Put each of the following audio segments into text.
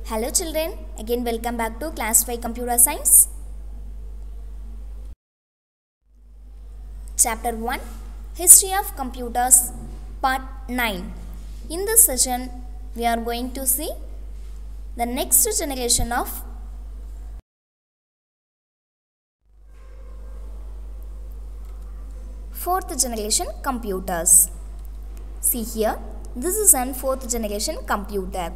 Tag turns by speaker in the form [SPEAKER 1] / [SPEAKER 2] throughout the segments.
[SPEAKER 1] Hello children, again welcome back to class 5 computer science. Chapter 1 History of Computers Part 9. In this session, we are going to see the next generation of fourth generation computers. See here, this is an fourth generation computer.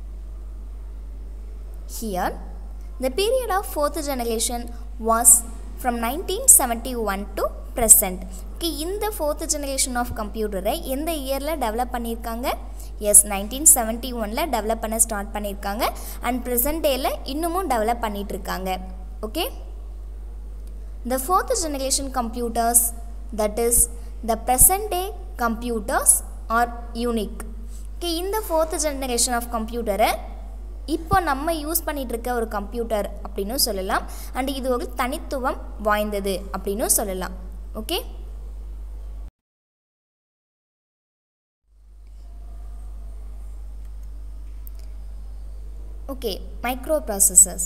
[SPEAKER 1] Here, the period of fourth generation was from 1971 to present. Okay, இந்த fourth generation of கம்ப்யூட்டரை எந்த இயரில் develop பண்ணியிருக்காங்க yes nineteen seventy ஒனில் develop பண்ண start பண்ணியிருக்காங்க and present டேயில் இன்னமும் டெவலப் பண்ணிட்டு இருக்காங்க okay The fourth generation computers, that is, the present day computers, are unique. Okay, இந்த ஃபோர்த் ஜெனரேஷன் ஆஃப் கம்ப்யூட்டரை இப்போ நம்ம யூஸ் பண்ணிட்டு இருக்க ஒரு கம்ப்யூட்டர் அப்படின்னு சொல்லலாம் அண்ட் இது ஒரு தனித்துவம் வாய்ந்தது அப்படின்னு சொல்லலாம் okay okay microprocessors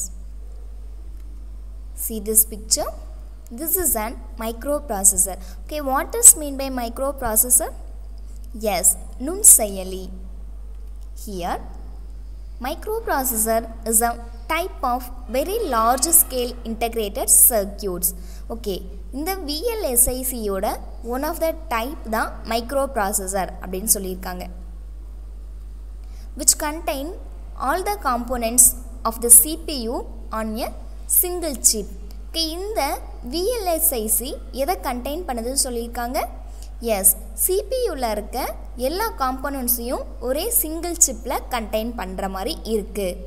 [SPEAKER 1] see this picture this is an microprocessor okay what is mean by microprocessor yes நுண்செயலி here microprocessor is a type of very large scale integrated circuits okay இந்த விஎல்எஸ்ஐசியோட one of the type தான் microprocessor அப்படின்னு சொல்லியிருக்காங்க which contain all the components of the CPU on a single chip okay இந்த VLSIC எதை contain பண்ணுதுன்னு சொல்லியிருக்காங்க S சிபியூவில் இருக்க எல்லா காம்போனன்ட்ஸையும் ஒரே சிங்கிள் சிப்பில் கண்டெயின் பண்ணுற மாதிரி இருக்குது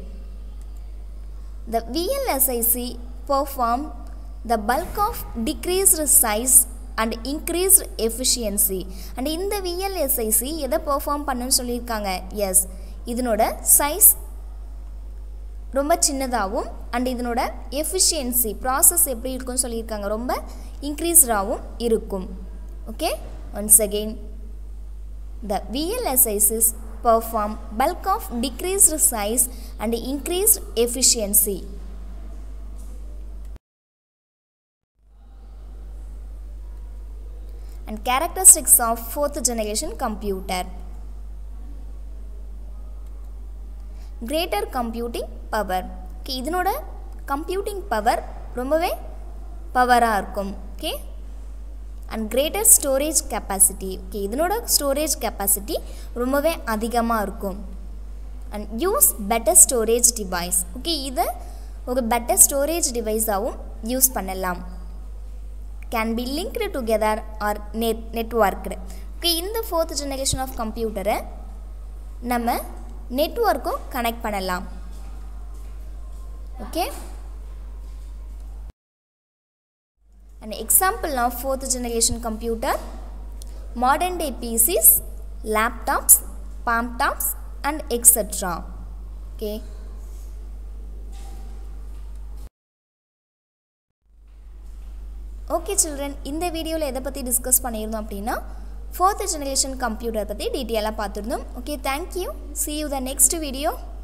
[SPEAKER 1] the VLSIC perform the bulk of decreased size and increased efficiency and இந்த விஎல்எஸ்ஐசி எதை பெர்ஃபார்ம் பண்ணுன்னு சொல்லியிருக்காங்க எஸ் இதனோட சைஸ் ரொம்ப சின்னதாகவும் அண்ட் இதனோட எஃபிஷியன்சி ப்ராசஸ் எப்படி இருக்கும்னு சொல்லியிருக்காங்க ரொம்ப இன்க்ரீஸ்டாகவும் இருக்கும் okay once again the VLSICs perform bulk of decreased size and increased efficiency and characteristics of fourth generation computer greater computing power okay இதனோட கம்ப்யூட்டிங் பவர் ரொம்பவே பவராக இருக்கும் okay and greater storage capacity okay இதனோட storage capacity ரொம்பவே அதிகமாக இருக்கும் and use better storage device okay இதை ஒரு பெட்டர் ஸ்டோரேஜ் டிவைஸாகவும் யூஸ் பண்ணலாம் can be linked together or net networked okay இந்த ஃபோர்த் ஜெனரேஷன் ஆஃப் கம்ப்யூட்டரை நம்ம நெட்ஒர்க்கும் கனெக்ட் பண்ணலாம் okay an example of fourth generation computer modern day pcs laptops palm tops and etc okay okay children இந்த வீடியோவில் எதை பற்றி டிஸ்கஸ் பண்ணியிருந்தோம் அப்படின்னா ஃபோர்த் ஜெனரேஷன் கம்ப்யூட்டர் பற்றி டீட்டெயிலாக பார்த்துருந்தோம் okay thank you see you the next video